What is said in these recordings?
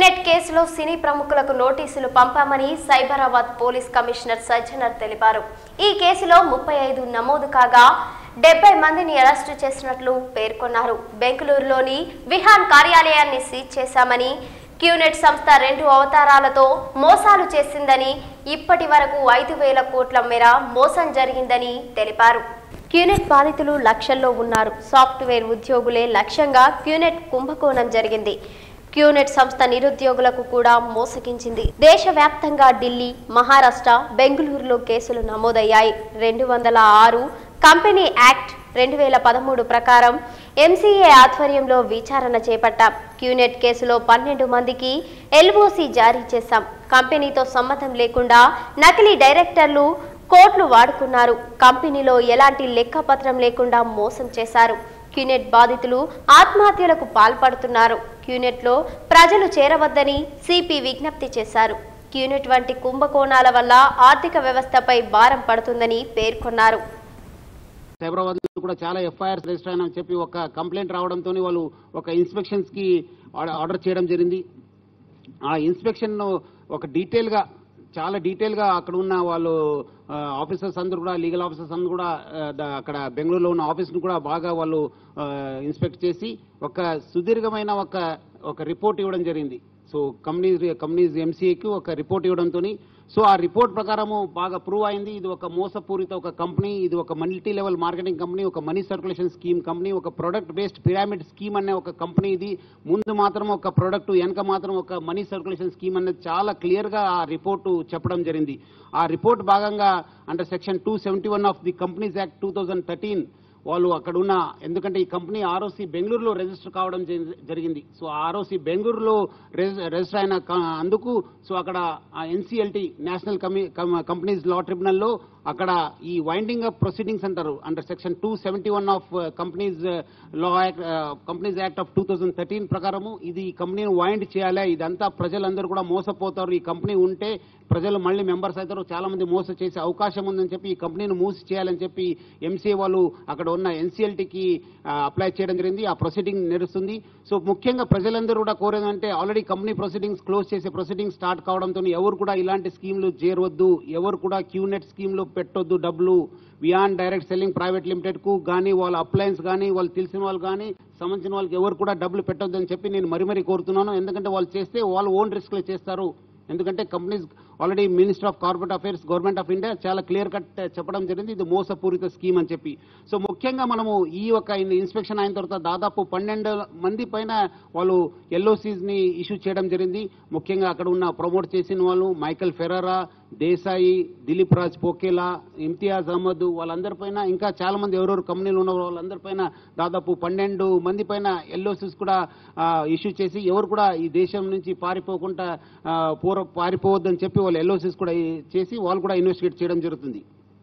QNet కేసులో సినీ ప్రముఖులకు నోటీసులు పంపామని సైబరాబాద్ పోలీస్ కమిషనర్ సజ్జనర్ తెలిపారు ఈ కేసులో ముప్పై ఐదు నమోదు కాగా డెబ్బై మందిని అరెస్టు చేసినట్లు పేర్కొన్నారు బెంగళూరులోని విహాన్ కార్యాలయాన్ని సీజ్ చేశామని క్యూనెట్ సంస్థ రెండు అవతారాలతో మోసాలు చేసిందని ఇప్పటి వరకు ఐదు వేల కోట్ల మేర మోసం జరిగిందని తెలిపారు క్యూనెట్ బాధితులు లక్షల్లో ఉన్నారు సాఫ్ట్వేర్ ఉద్యోగులే లక్ష్యంగా క్యూనెట్ కుంభకోణం జరిగింది క్యూనెట్ సంస్థ నిరుద్యోగులకు కూడా మోసగించింది దేశవ్యాప్తంగా ఢిల్లీ మహారాష్ట్ర బెంగళూరులో కేసులు నమోదయ్యాయి రెండు వందల ఆరు కంపెనీ యాక్ట్ రెండు వేల పదమూడు ప్రకారం ఎంసీఏ ఆధ్వర్యంలో విచారణ చేపట్టాం క్యూనెట్ కేసులో పన్నెండు మందికి ఎల్ఓసి జారీ చేశాం కంపెనీతో సంబంధం లేకుండా నకిలీ డైరెక్టర్లు కోట్లు వాడుకున్నారు కంపెనీలో ఎలాంటి లెక్కపత్రం లేకుండా మోసం చేశారు క్యూనెట్ బాధితులు ఆత్మహత్యలకు పాల్పడుతున్నారు క్యూనెట్లో ప్రజలు చేరవద్దని సిపి విజ్ఞప్తి చేశారు క్యూనెట్ వంటి కుంభకోణాల వల్ల ఆర్థిక వ్యవస్థపై భారం పడుతుందని పేర్కొన్నారు సైబరాబాద్ లో కూడా చాలా ఎఫ్ఐఆర్స్ రిజిస్టర్ అయినా చెప్పి ఒక కంప్లైంట్ రావడంతో వాళ్ళు ఒక ఇన్స్పెక్షన్స్ కి ఆర్డర్ ఆర్డర్ చేయడం జరిగింది ఆ ఇన్స్పెక్షన్ ఒక డీటెయిల్ గా చాలా డీటెయిల్ గా అక్కడ ఉన్న వాళ్ళు ఆఫీసర్స్ అందరూ కూడా లీగల్ ఆఫీసర్స్ అందరూ కూడా ఆ, ద- అక్కడ బెంగళూరులో ఉన్న ఆఫీస్ ను కూడా బాగా వాళ్ళు ఇన్స్పెక్ట్ చేసి ఒక సుదీర్ఘమైన ఒక ఒక రిపోర్ట్ ఇవ్వడం జరిగింది సో కంపెనీస్ కంపెనీస్ ఎంసీఏకి ఒక రిపోర్ట్ ఇవ్వడంతో సో ఆ రిపోర్ట్ ప్రకారము బాగా ప్రూవ్ అయింది ఇది ఒక మోసపూరిత ఒక కంపెనీ ఇది ఒక మల్టీ లెవెల్ మార్కెటింగ్ కంపెనీ ఒక మనీ సర్క్యులేషన్ స్కీమ్ కంపెనీ ఒక ప్రొడక్ట్ బేస్డ్ పిరామిడ్ స్కీమ్ అనే ఒక కంపెనీ ఇది ముందు మాత్రం ఒక ప్రొడక్ట్ వెనక మాత్రం ఒక మనీ సర్క్యులేషన్ స్కీమ్ అనేది చాలా క్లియర్ గా ఆ రిపోర్టు చెప్పడం జరిగింది ఆ రిపోర్ట్ భాగంగా under section two seventy one of the companies act two thousand thirteen వాళ్ళు అక్కడ ఉన్న ఎందుకంటే ఈ కంపెనీ ఆర్ఓసి బెంగళూరులో రిజిస్టర్ కావడం జరి- జరిగింది సో ఆర్ఓసి బెంగళూరులో రిజ- రిజిస్టర్ అయిన క- అందుకు సో అక్కడ ఎన్సిఎల్టీ నేషనల్ కంపెనీస్ లా ట్రిబ్యునల్లో అక్కడ ఈ వైండింగ్ అప్ ప్రొసీడింగ్స్ అంటారు under section two seventy one of companies law act companies act of two thousand thirteen ప్రకారము ఇది ఈ కంపెనీని వైండ్ చేయాలి ఇదంతా ప్రజలందరూ కూడా మోసపోతారు ఈ కంపెనీ ఉంటే ప్రజలు మళ్ళీ మెంబర్స్ అవుతారు చాలా మంది మోస చేసే అవకాశం ఉందని చెప్పి ఈ కంపెనీని మూసి చేయాలని చెప్పి ఎంసీఏ వాళ్ళు అక్కడ ఉన్న ఎన్సీఎల్టీకి అప్లై చేయడం జరిగింది ఆ ప్రొసీడింగ్ నడుస్తుంది సో ముఖ్యంగా ప్రజలందరూ కూడా కోరేదంటే ఆల్రెడీ కంపెనీ ప్రొసీడింగ్స్ క్లోజ్ చేసే ప్రొసీడింగ్స్ స్టార్ట్ కావడంతో ఎవరు కూడా ఇలాంటి స్కీమ్లు చేరవద్దు ఎవరు కూడా క్యూనెట్ స్కీమ్లో పెట్టొద్దు డబ్బులు Vihaan direct selling private limited కు కానీ వాళ్ళ అప్లయన్స్ కానీ వాళ్ళు తెలిసిన వాళ్ళు కానీ సంబంధించిన వాళ్ళకి ఎవరు కూడా డబ్బులు పెట్టొద్దు అని చెప్పి నేను మరీ మరీ కోరుతున్నాను ఎందుకంటే వాళ్ళు చేస్తే వాళ్ళు ఓన్ రిస్క్లో చేస్తారు ఎందుకంటే companies already minister of corporate affairs government of India చాలా క్లియర్ కట్ చెప్పడం జరిగింది ఇది మోసపూరిత స్కీమ్ అని చెప్పి సో ముఖ్యంగా మనము ఈ యొక్క ఇన్స్పెక్షన్ అయిన తర్వాత దాదాపు పన్నెండు మంది పైన వాళ్ళు ఎల్ఓసీస్ ని ఇష్యూ చేయడం జరిగింది ముఖ్యంగా అక్కడ ఉన్న ప్రమోట్ చేసిన వాళ్ళు మైకల్ ఫెరారా దేశాయి దిలీప్ రాజ్ పోకేలా ఇమ్తియాజ్ అహ్మద్ వాళ్ళందరిపైన ఇంకా చాలా మంది ఎవరెవరు కంపెనీలు ఉన్న వాళ్ళందరిపైన దాదాపు పన్నెండు మంది పైన ఎల్ఓసీస్ కూడా ఇష్యూ చేసి ఎవరు కూడా ఈ దేశం నుంచి పారిపోకుండా ఆ, పూర్వ పారిపోవద్దని చెప్పి వాళ్ళు ఎల్ఓసీస్ కూడా ఈ- చేసి వాళ్ళు కూడా ఇన్వెస్టిగేట్ చేయడం జరుగుతుంది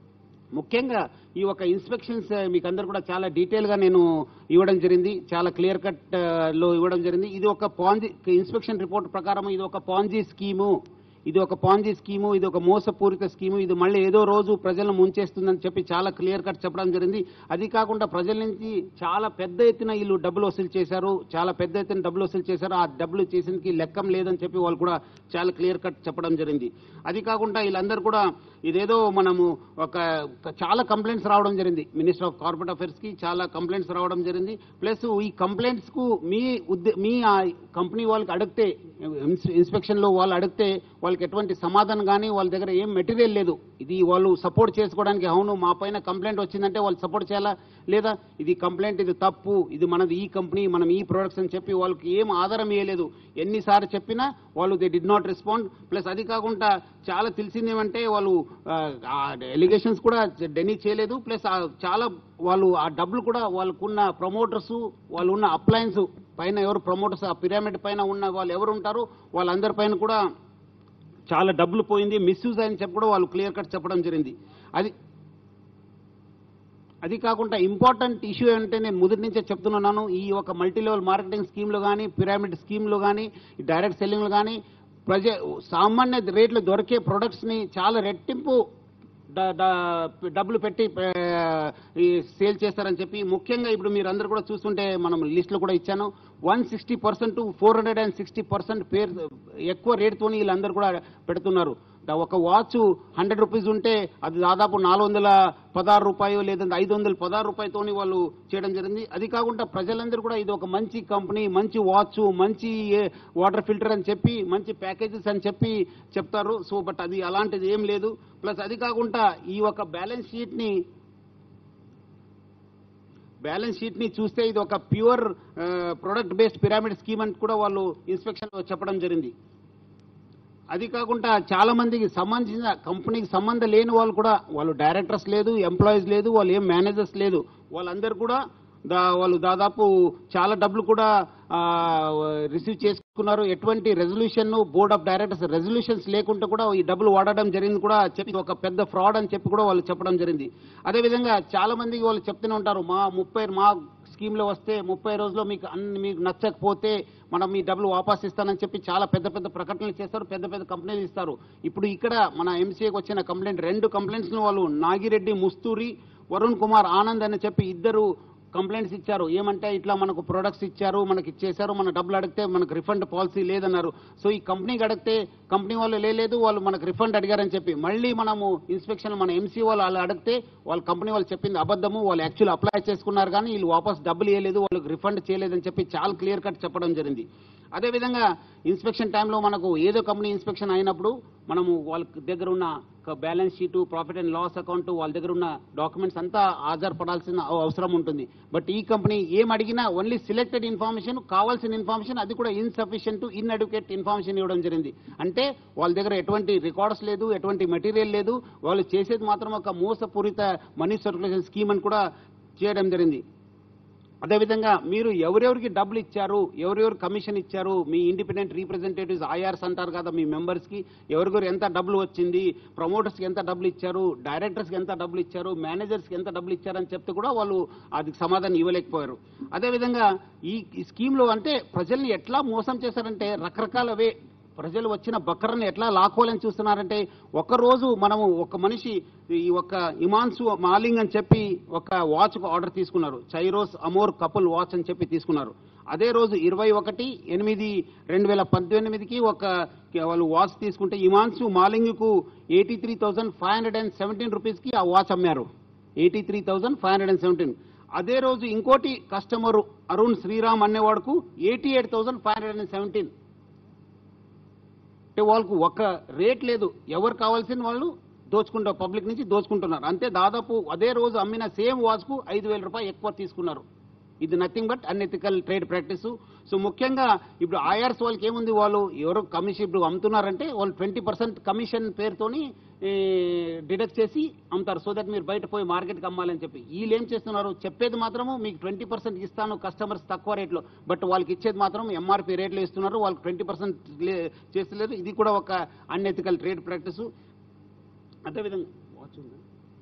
ముఖ్యంగా ఈ ఒక ఇన్స్పెక్షన్స్ మీకు అందరు కూడా చాలా డీటెయిల్ గా నేను ఇవ్వడం జరిగింది చాలా క్లియర్ కట్ లో ఇవ్వడం జరిగింది ఇది ఒక పాంజీ ఇన్స్పెక్షన్ రిపోర్ట్ ప్రకారం ఇది ఒక పాంజీ స్కీము ఇది ఒక పాంజీ స్కీము ఇది ఒక మోసపూరిత స్కీము ఇది మళ్ళీ ఏదో రోజు ప్రజలను ముంచేస్తుందని చెప్పి చాలా క్లియర్ కట్ చెప్పడం జరిగింది అది కాకుండా ప్రజల నుంచి చాలా పెద్ద ఎత్తున వీళ్ళు డబ్బులు వసూలు చేశారు చాలా పెద్ద ఎత్తున డబ్బులు వసూలు చేశారు ఆ డబ్బులు చేసేందుకు లెక్కం లేదని చెప్పి వాళ్ళు కూడా చాలా క్లియర్ కట్ చెప్పడం జరిగింది అది కాకుండా వీళ్ళందరూ కూడా ఇదేదో మనము ఒక ఒక చాలా కంప్లైంట్స్ రావడం జరిగింది మినిస్టర్ ఆఫ్ కార్పొరేట్ అఫైర్స్ కి చాలా కంప్లైంట్స్ రావడం జరిగింది ప్లస్ ఈ కంప్లైంట్స్ కు మీ ఉద్దే మీ ఆ కంపెనీ వాళ్ళకి అడిగితే ఇన్స్పెక్షన్ లో వాళ్ళు అడిగితే వాళ్ళకి ఎటువంటి సమాధానం కానీ వాళ్ళ దగ్గర ఏం మెటీరియల్ లేదు ఇది వాళ్ళు సపోర్ట్ చేసుకోవడానికి అవును మా పైన కంప్లైంట్ వచ్చిందంటే వాళ్ళు సపోర్ట్ చేయాలా లేదా ఇది కంప్లైంట్ ఇది తప్పు ఇది మనది ఈ కంపెనీ మనం ఈ ప్రొడక్ట్స్ అని చెప్పి వాళ్ళకి ఏం ఆధారం ఇవ్వలేదు ఎన్నిసార్లు చెప్పినా వాళ్ళు they did not respond plus అది కాకుండా చాలా తెలిసింది ఏమంటే వాళ్ళు ఎలిగేషన్స్ కూడా డెనీ చేయలేదు ప్లస్ చాలా వాళ్ళు ఆ డబ్బులు కూడా వాళ్ళకున్న ప్రమోటర్స్ వాళ్ళు ఉన్న అప్లయన్స్ పైన ఎవరు ప్రమోటర్స్ ఆ పిరమిడ్ పైన ఉన్న వాళ్ళు ఎవరు ఉంటారో వాళ్ళందరి పైన కూడా చాలా డబ్బులు పోయింది మిస్యూజ్ అని చెప్పి కూడా వాళ్ళు క్లియర్ కట్ చెప్పడం జరిగింది అది అది కాకుండా ఇంపార్టెంట్ ఇష్యూ ఏంటంటే నేను మొదటి నుంచే చెప్తున్నాను ఈ ఒక మల్టీ లెవెల్ మార్కెటింగ్ స్కీమ్లో కానీ పిరామిడ్ స్కీమ్లో కానీ డైరెక్ట్ సెల్లింగ్లో కానీ ప్రజ సామాన్య రేట్లు దొరికే ప్రొడక్ట్స్ని చాలా రెట్టింపు డ- డ- డబ్బులు పెట్టి ఆ, ఈ సేల్ చేస్తారని చెప్పి ముఖ్యంగా ఇప్పుడు మీరు అందరు కూడా చూస్తుంటే మనం లిస్ట్లో కూడా ఇచ్చాను one sixty percent four hundred and sixty percent పేరు ఎక్కువ రేటుతోని వీళ్ళందరూ కూడా పెడుతున్నారు దా- ఒక వాచ్ హండ్రెడ్ రూపీస్ ఉంటే అది దాదాపు నాలుగు వందల పదహారు రూపాయలు లేదంటే ఐదు వందల పదహారు రూపాయలతోని వాళ్ళు చేయడం జరిగింది అది కాకుండా ప్రజలందరూ కూడా ఇది ఒక మంచి కంపెనీ మంచి వాచ్ మంచి వాటర్ ఫిల్టర్ అని చెప్పి మంచి ప్యాకేజెస్ అని చెప్పి చెప్తారు సో బట్ అది అలాంటిది ఏం లేదు ప్లస్ అది కాకుండా ఈ ఒక బ్యాలెన్స్ షీట్ ని బ్యాలెన్స్ షీట్ ని చూస్తే ఇది ఒక pure product based pyramid scheme అని కూడా వాళ్ళు ఇన్స్పెక్షన్ లో చెప్పడం జరిగింది అది కాకుండా చాలా మందికి సంబంధించిన కంపెనీకి సంబంధం లేని వాళ్ళు కూడా వాళ్ళు డైరెక్టర్స్ లేదు ఎంప్లాయీస్ లేదు వాళ్ళు ఏం మేనేజర్స్ లేదు వాళ్ళందరూ కూడా దా వాళ్ళు దాదాపు చాలా డబ్బులు కూడా రిసీవ్ చేసుకున్నారు ఎటువంటి resolution board of directors resolutions లేకుండా కూడా ఈ డబ్బులు వాడడం జరిగింది కూడా చెప్పి ఒక పెద్ద ఫ్రాడ్ అని చెప్పి కూడా వాళ్ళు చెప్పడం జరిగింది అదేవిధంగా చాలా మందికి వాళ్ళు చెప్తూనే ఉంటారు మా ముప్పై మా స్కీమ్ లో వస్తే ముప్పై రోజుల్లో మీకు అన్ని మీకు నచ్చకపోతే మనం మీ డబ్బులు వాపస్ ఇస్తానని చెప్పి చాలా పెద్ద పెద్ద ప్రకటనలు చేస్తారు పెద్ద పెద్ద కంపెనీలు ఇస్తారు ఇప్పుడు ఇక్కడ మన ఎంసీఏకి వచ్చిన కంప్లైంట్ రెండు కంప్లైంట్స్ వాళ్ళు నాగిరెడ్డి ముస్తూరి వరుణ్ కుమార్ ఆనంద్ అని చెప్పి ఇద్దరు కంప్లైంట్స్ ఇచ్చారు ఏమంటే ఇట్లా మనకు ప్రొడక్ట్స్ ఇచ్చారు మనకి ఇచ్చేశారు మన డబ్బులు అడిగితే మనకు రిఫండ్ పాలసీ లేదన్నారు సో ఈ కంపెనీకి అడిగితే కంపెనీ వాళ్ళు లేదు వాళ్ళు మనకు రిఫండ్ అడిగారని చెప్పి మళ్ళీ మనము ఇన్స్పెక్షన్ మన ఎంసీ వాళ్ళు వాళ్ళు అడిగితే వాళ్ళ కంపెనీ వాళ్ళు చెప్పింది అబద్ధము వాళ్ళు యాక్చువల్ అప్లై చేసుకున్నారు కానీ వీళ్ళు వాపస్ డబ్బులు ఇవ్వలేదు వాళ్ళకి రిఫండ్ చేయలేదని చెప్పి చాలా క్లియర్ కట్ చెప్పడం జరిగింది అదేవిధంగా ఇన్స్పెక్షన్ టైంలో మనకు ఏదో కంపెనీ ఇన్స్పెక్షన్ అయినప్పుడు మనము వాళ్ళ దగ్గర ఉన్న balance sheet profit and loss account వాళ్ళ దగ్గర ఉన్న డాక్యుమెంట్స్ అంతా ఆధారపడాల్సిన అవసరం ఉంటుంది బట్ ఈ కంపెనీ ఏం అడిగినా ఓన్లీ సిలెక్టెడ్ ఇన్ఫర్మేషన్ కావాల్సిన ఇన్ఫర్మేషన్ అది కూడా ఇన్సఫిషియెంట్ ఇన్ అడ్యుకేట్ ఇన్ఫర్మేషన్ ఇవ్వడం జరిగింది అంటే వాళ్ళ దగ్గర ఎటువంటి రికార్డ్స్ లేదు ఎటువంటి మెటీరియల్ లేదు వాళ్ళు చేసేది మాత్రం ఒక మోసపూరిత మనీ సర్క్యులేషన్ స్కీమ్ అని కూడా చేయడం జరిగింది అదేవిధంగా మీరు ఎవరెవరికి డబ్బులు ఇచ్చారు ఎవరెవరు కమిషన్ ఇచ్చారు మీ ఇండిపెండెంట్ రీప్రజెంటేటివ్స్ ఐఆర్స్ అంటారు కదా మీ మెంబర్స్కి ఎవరికొరు ఎంత డబ్బులు వచ్చింది ప్రమోటర్స్కి ఎంత డబ్బులు ఇచ్చారు డైరెక్టర్స్కి ఎంత డబ్బులు ఇచ్చారు మేనేజర్స్కి ఎంత డబ్బులు ఇచ్చారని చెప్తే కూడా వాళ్ళు అది సమాధానం ఇవ్వలేకపోయారు అదేవిధంగా ఈ ఈ స్కీమ్లో అంటే ప్రజల్ని ఎట్లా మోసం చేశారంటే రకరకాల వే ప్రజలు వచ్చిన బక్కరని ఎట్లా లాక్కోవాలని చూస్తున్నారంటే ఒక రోజు మనము ఒక మనిషి ఈ ఒక ఇమాన్సు మాలింగ్ అని చెప్పి ఒక వాచ్ ఆర్డర్ తీసుకున్నారు చైరోస్ అమోర్ కపుల్ వాచ్ అని చెప్పి తీసుకున్నారు అదే రోజు ఇరవై ఒకటి ఎనిమిది రెండు వేల పద్దెనిమిదికి ఒక వాళ్ళు వాచ్ తీసుకుంటే ఇమాన్సు మాలింగ్కు eighty three thousand five hundred and seventeen రూపీస్కి ఆ వాచ్ అమ్మారు eighty three thousand five hundred and seventeen అదే రోజు ఇంకోటి కస్టమర్ అరుణ్ శ్రీరామ్ అనేవాడుకు eighty eight thousand five hundred and seventeen అంటే వాళ్ళకు ఒక రేట్ లేదు ఎవరు కావాల్సిన వాళ్ళు దోచుకుంటారు పబ్లిక్ నుంచి దోచుకుంటున్నారు అంతే దాదాపు అదే రోజు అమ్మిన సేమ్ వాచ్కు ఐదు వేల రూపాయలు ఎక్కువ తీసుకున్నారు ఇది nothing but unethical trade practice so ముఖ్యంగా ఇప్పుడు ఐఆర్స్ వాళ్ళకి ఏముంది వాళ్ళు ఎవరో కమిషన్ ఇప్పుడు అమ్ముతున్నారంటే వాళ్ళు ట్వంటీ పర్సెంట్ కమిషన్ పేరుతోని డిడక్ట్ చేసి అమ్ముతారు సో దట్ మీరు బయట పోయి మార్కెట్కి అమ్మాలని చెప్పి వీళ్ళు ఏం చేస్తున్నారు చెప్పేది మాత్రము మీకు ట్వంటీ పర్సెంట్ ఇస్తాను కస్టమర్స్ తక్కువ రేట్లో బట్ వాళ్ళకి ఇచ్చేది మాత్రం ఎంఆర్పి రేట్లో ఇస్తున్నారు వాళ్ళకి ట్వంటీ పర్సెంట్ చేస్తలేదు ఇది కూడా ఒక అన్ఎథికల్ ట్రేడ్ ప్రాక్టీస్ అదేవిధంగా వాచ్ ఉందా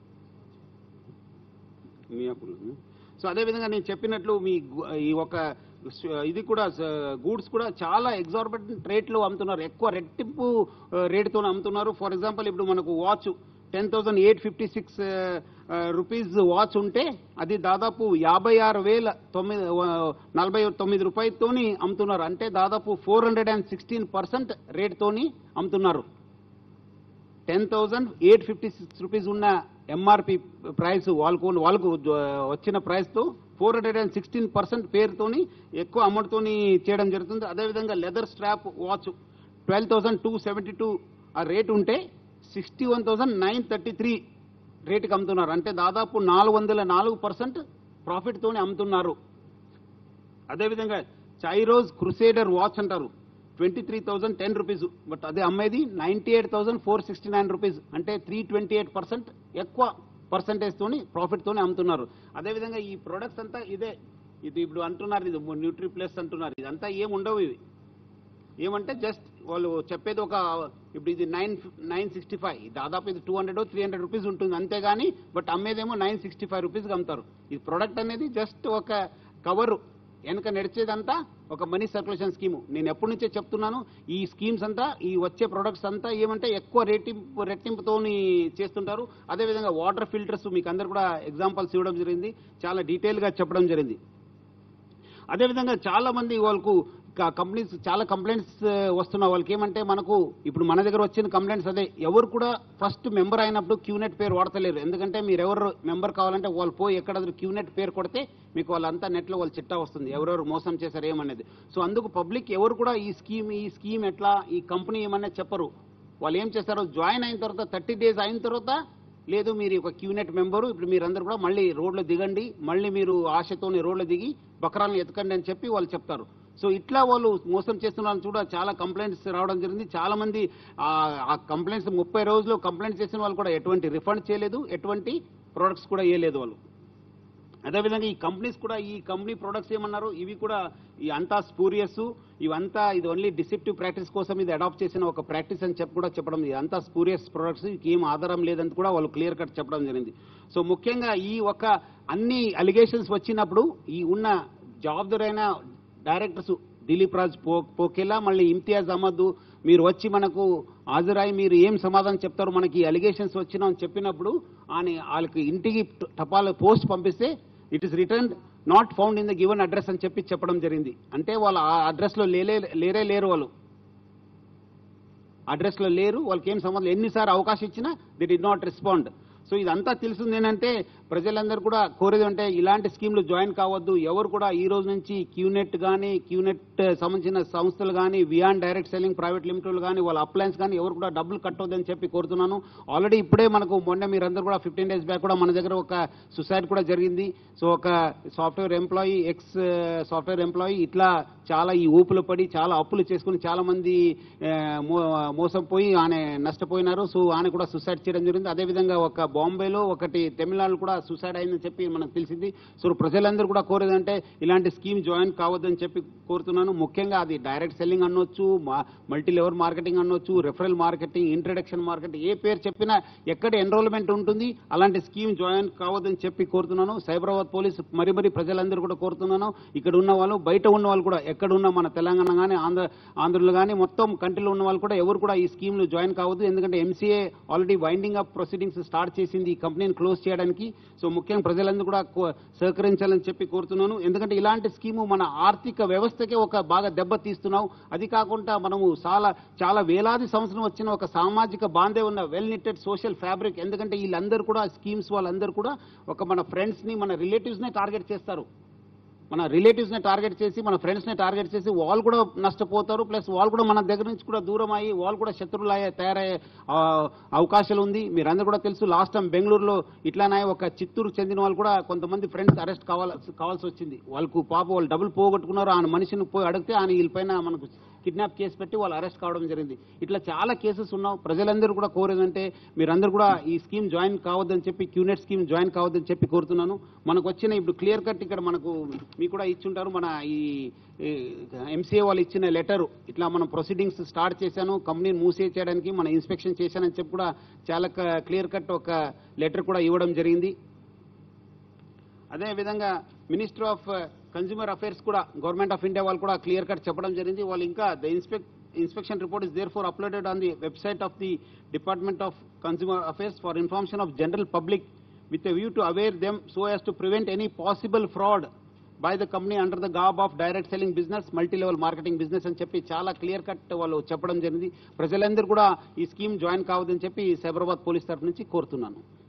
మియాపూర్ సో అదేవిధంగా నేను చెప్పినట్లు మీ గు- ఈ ఒక స- ఇది కూడా గూడ్స్ కూడా చాలా ఎగ్జార్బెంట్ రేట్లో అమ్ముతున్నారు ఎక్కువ రెట్టింపు రేటుతో అమ్ముతున్నారు ఫర్ ఎగ్జాంపుల్ ఇప్పుడు మనకు watch ten thousand eight fifty six rupees watch ఉంటే అది దాదాపు యాభై ఆరు వేల తొమ్మిది ఆ, నలభై తొమ్మిది రూపాయలతోని అమ్ముతున్నారు అంటే దాదాపు four hundred and sixteen percent రేట్తోని అమ్ముతున్నారు ten thousand eight fifty six rupees ఉన్న ఎంఆర్పి ప్రైస్ వాళ్ళకు వాళ్ళకు జ- వచ్చిన ప్రైస్తో four hundred and sixteen percent పేరుతోని ఎక్కువ అమౌంట్తోని చేయడం జరుగుతుంది అదేవిధంగా leather strap watch twelve thousand two seventy two ఆ రేట్ ఉంటే sixty one thousand nine thirty three రేటుకి అమ్ముతున్నారు అంటే దాదాపు నాలుగు వందల నాలుగు పర్సెంట్ ప్రాఫిట్తోనే అమ్ముతున్నారు అదేవిధంగా చైరోజ్ క్రుసేడర్ వాచ్ అంటారు twenty three thousand ten rupees but అదే అమ్మేది ninety eight thousand four sixty nine rupees అంటే త్రీ ట్వంటీ ఎయిట్ పర్సెంట్ ఎక్కువ పర్సంటేజ్ తోని ప్రాఫిట్ తోని అమ్ముతున్నారు అదేవిధంగా ఈ ప్రొడక్ట్స్ అంతా ఇదే ఇది ఇప్పుడు అంటున్నారు ఇది న్యూట్రీ ప్లస్ అంటున్నారు ఇదంతా ఏం ఉండవు ఇవి ఏమంటే జస్ట్ వాళ్ళు చెప్పేది ఒక ఇప్పుడు ఇది నైన్ నైన్ సిక్స్టీ ఫైవ్ దాదాపు ఇది two hundred three hundred rupees ఉంటుంది అంతేగాని బట్ అమ్మేదేమో నైన్ సిక్స్టీ ఫైవ్ రూపీస్కి అమ్ముతారు ఈ ప్రోడక్ట్ అనేది జస్ట్ ఒక కవరు వెనక నడిచేదంతా ఒక మనీ సర్క్యులేషన్ స్కీమ్ నేను ఎప్పటి నుంచే చెప్తున్నాను ఈ స్కీమ్స్ అంతా ఈ వచ్చే ప్రొడక్ట్స్ అంతా ఏమంటే ఎక్కువ రేటింపు రెట్టింపుతో చేస్తుంటారు అదేవిధంగా వాటర్ ఫిల్టర్స్ మీకు అందరు కూడా ఎగ్జాంపుల్స్ ఇవ్వడం జరిగింది చాలా డీటెయిల్గా చెప్పడం జరిగింది అదేవిధంగా చాలా మంది వాళ్ళకు కంపెనీస్ చాలా కంప్లైంట్స్ వస్తున్న వాళ్ళకి ఏమంటే మనకు ఇప్పుడు మన దగ్గర వచ్చిన కంప్లైంట్స్ అదే ఎవరు కూడా ఫస్ట్ మెంబర్ అయినప్పుడు క్యూనెట్ పేరు వాడతలేరు ఎందుకంటే మీరు ఎవరు మెంబర్ కావాలంటే వాళ్ళు పోయి ఎక్కడ క్యూనెట్ పేరు కొడితే మీకు వాళ్ళంతా నెట్లో వాళ్ళ చిట్టా వస్తుంది ఎవరెవరు మోసం చేశారు ఏమనేది సో అందుకు పబ్లిక్ ఎవరు కూడా ఈ స్కీమ్ ఈ స్కీమ్ ఎట్లా ఈ కంపెనీ ఏమన్నా చెప్పరు వాళ్ళు ఏం చేస్తారు జాయిన్ అయిన తర్వాత థర్టీ డేస్ అయిన తర్వాత లేదు మీరు ఒక క్యూనెట్ మెంబరు ఇప్పుడు మీరందరూ కూడా మళ్ళీ రోడ్లో దిగండి మళ్ళీ మీరు ఆశతోని రోడ్లో దిగి బకరాలను ఎతకండి అని చెప్పి వాళ్ళు చెప్తారు సో ఇట్లా వాళ్ళు మోసం చేస్తున్నారని కూడా చాలా కంప్లైంట్స్ రావడం జరిగింది చాలా మంది ఆ- ఆ కంప్లైంట్స్ ముప్పై రోజులు కంప్లైంట్ చేసిన వాళ్ళు కూడా ఎటువంటి రిఫండ్ చేయలేదు ఎటువంటి ప్రొడక్ట్స్ కూడా ఇవ్వలేదు వాళ్ళు అదేవిధంగా ఈ కంపెనీస్ కూడా ఈ కంపెనీ ప్రొడక్ట్స్ ఏమన్నారు ఇవి కూడా ఈ అంతా స్పూరియస్ ఇవంతా ఇది ఓన్లీ డిసెప్టివ్ ప్రాక్టీస్ కోసం ఇది అడాప్ట్ చేసిన ఒక ప్రాక్టీస్ అని చెప్పి కూడా చెప్పడం ఇది అంతా స్పూరియస్ ప్రొడక్ట్స్ వీటికి ఏం ఆధారం లేదని కూడా వాళ్ళు క్లియర్ కట్ చెప్పడం జరిగింది సో ముఖ్యంగా ఈ ఒక అన్ని అలిగేషన్స్ వచ్చినప్పుడు ఈ ఉన్న జవాబుదారైన డైరెక్టర్స్ దిలీప్ రాజ్ పో పోకెలా మళ్ళీ ఇమ్తియాజ్ అహ్మద్ మీరు వచ్చి మనకు హాజరై మీరు ఏం సమాధానం చెప్తారు మనకి అలిగేషన్స్ వచ్చినా అని చెప్పినప్పుడు ఆయన వాళ్ళకి ఇంటికి టపాల్ పోస్ట్ పంపిస్తే it is return not found in the given address అని చెప్పి చెప్పడం జరిగింది అంటే వాళ్ళు ఆ అడ్రస్లో లేలే లేరే లేరు వాళ్ళు అడ్రస్లో లేరు వాళ్ళకి ఏం సంబంధం ఎన్నిసార్లు అవకాశం ఇచ్చినా they did not respond so ఇదంతా తెలిసింది ఏంటంటే ప్రజలందరూ కూడా కోరేది అంటే ఇలాంటి స్కీమ్లు జాయిన్ కావద్దు ఎవరు కూడా ఈ రోజు నుంచి క్యూనెట్ కానీ క్యూనెట్ సంబంధించిన సంస్థలు కానీ Vihaan direct selling private limited కానీ వాళ్ళ అప్లయన్స్ కానీ ఎవరు కూడా డబ్బులు కట్టవద్దని చెప్పి కోరుతున్నాను ఆల్రెడీ ఇప్పుడే మనకు మొన్న మీరందరూ కూడా ఫిఫ్టీన్ డేస్ బ్యాక్ కూడా మన దగ్గర ఒక సుసైడ్ కూడా జరిగింది సో ఒక software employee ex software employee ఇట్లా చాలా ఈ ఊపులు పడి చాలా అప్పులు చేసుకుని చాలా మంది ఆ, మో- మోసం పోయి ఆయన నష్టపోయినారు సో ఆయన కూడా సుసైడ్ చేయడం జరిగింది అదేవిధంగా ఒక బాంబేలో ఒకటి తమిళనాడు కూడా సుసైడ్ అయిందని చెప్పి మనకు తెలిసింది సో ప్రజలందరూ కూడా కోరేదంటే ఇలాంటి స్కీమ్ జాయిన్ కావద్దని చెప్పి కోరుతున్నాను ముఖ్యంగా అది డైరెక్ట్ సెల్లింగ్ అనొచ్చు మల్టీ లెవెల్ మార్కెటింగ్ అనొచ్చు రెఫరల్ మార్కెటింగ్ ఇంట్రడక్షన్ మార్కెటింగ్ ఏ పేరు చెప్పినా ఎక్కడ ఎన్రోల్మెంట్ ఉంటుంది అలాంటి స్కీమ్ జాయిన్ కావద్దని చెప్పి కోరుతున్నాను సైబరాబాద్ పోలీస్ మరి మరి ప్రజలందరూ కూడా కోరుతున్నాను ఇక్కడ ఉన్న వాళ్ళు బయట ఉన్న వాళ్ళు కూడా ఎక్కడ ఉన్న మన తెలంగాణ కానీ ఆంధ్ర ఆంధ్రలో కానీ మొత్తం కంట్రీలో ఉన్న వాళ్ళు కూడా ఎవరు కూడా ఈ స్కీమ్లు జాయిన్ కావద్దు ఎందుకంటే MCA already winding up proceedings start చేసింది ఈ కంపెనీని క్లోజ్ చేయడానికి సో ముఖ్యంగా ప్రజలందరూ కూడా కో- సహకరించాలని చెప్పి కోరుతున్నాను ఎందుకంటే ఇలాంటి స్కీము మన ఆర్థిక వ్యవస్థకే ఒక బాగా దెబ్బ తీస్తున్నాం అది కాకుండా మనము చాలా చాలా వేలాది సంవత్సరం వచ్చిన ఒక సామాజిక బాంధే ఉన్న వెల్ నిట్టెడ్ సోషల్ ఫ్యాబ్రిక్ ఎందుకంటే వీళ్ళందరూ కూడా స్కీమ్స్ వాళ్ళందరూ కూడా ఒక మన ఫ్రెండ్స్ ని మన రిలేటివ్స్ నే టార్గెట్ చేస్తారు మన రిలేటివ్స్ ని టార్గెట్ చేసి మన ఫ్రెండ్స్ ని టార్గెట్ చేసి వాళ్ళు కూడా నష్టపోతారు ప్లస్ వాళ్ళు కూడా మన దగ్గర నుంచి కూడా దూరం అయ్యి వాళ్ళు కూడా శత్రువులు అయ్యే తయారయ్యే ఆ, అవకాశాలు ఉంది మీరందరూ కూడా తెలుసు లాస్ట్ టైం బెంగళూరులో ఇట్లానే ఒక చిత్తూరు చెందిన వాళ్ళు కూడా కొంతమంది ఫ్రెండ్స్ అరెస్ట్ కావాల్సి కావాల్సి వచ్చింది వాళ్ళకు పాప వాళ్ళు డబ్బులు పోగొట్టుకున్నారు ఆయన మనిషిని పోయి అడిగితే ఆయన వీళ్ళపైన మనకు కిడ్నాప్ కేసు పెట్టి వాళ్ళు అరెస్ట్ కావడం జరిగింది ఇట్లా చాలా కేసెస్ ఉన్నాం ప్రజలందరూ కూడా కోరేదంటే మీరందరూ కూడా ఈ స్కీమ్ జాయిన్ కావద్దని చెప్పి క్యూనెట్ స్కీమ్ జాయిన్ కావద్దని చెప్పి కోరుతున్నాను మనకు వచ్చిన ఇప్పుడు క్లియర్ కట్ ఇక్కడ మనకు మీకు కూడా ఇచ్చుంటారు మన ఈ ఎంసీఏ వాళ్ళు ఇచ్చిన లెటర్ ఇట్లా మనం ప్రొసీడింగ్స్ స్టార్ట్ చేశాను కంపెనీని మూసే చేయడానికి మన ఇన్స్పెక్షన్ చేశానని చెప్పి కూడా చాలా క్లియర్ కట్ ఒక లెటర్ కూడా ఇవ్వడం జరిగింది అదే విధంగా మినిస్టర్ ఆఫ్ కన్జ్యూమర్ అఫైర్స్ కూడా గవర్నమెంట్ ఆఫ్ ఇండియా వాళ్ళు కూడా క్లియర్ కట్ చెప్పడం జరిగింది వాళ్ళు ఇంకా the inspect inspection report is therefore uploaded on the website of the department of consumer affairs for information of general public with a view to aware them so as to prevent any possible fraud by the company under the garb of direct selling business multi level marketing business అని చెప్పి చాలా clear cut వాళ్ళు చెప్పడం జరిగింది ప్రజలందరూ కూడా ఈ scheme join కావద్దని చెప్పి సైబరాబాద్ పోలీస్ తరఫు నుంచి కోరుతున్నాను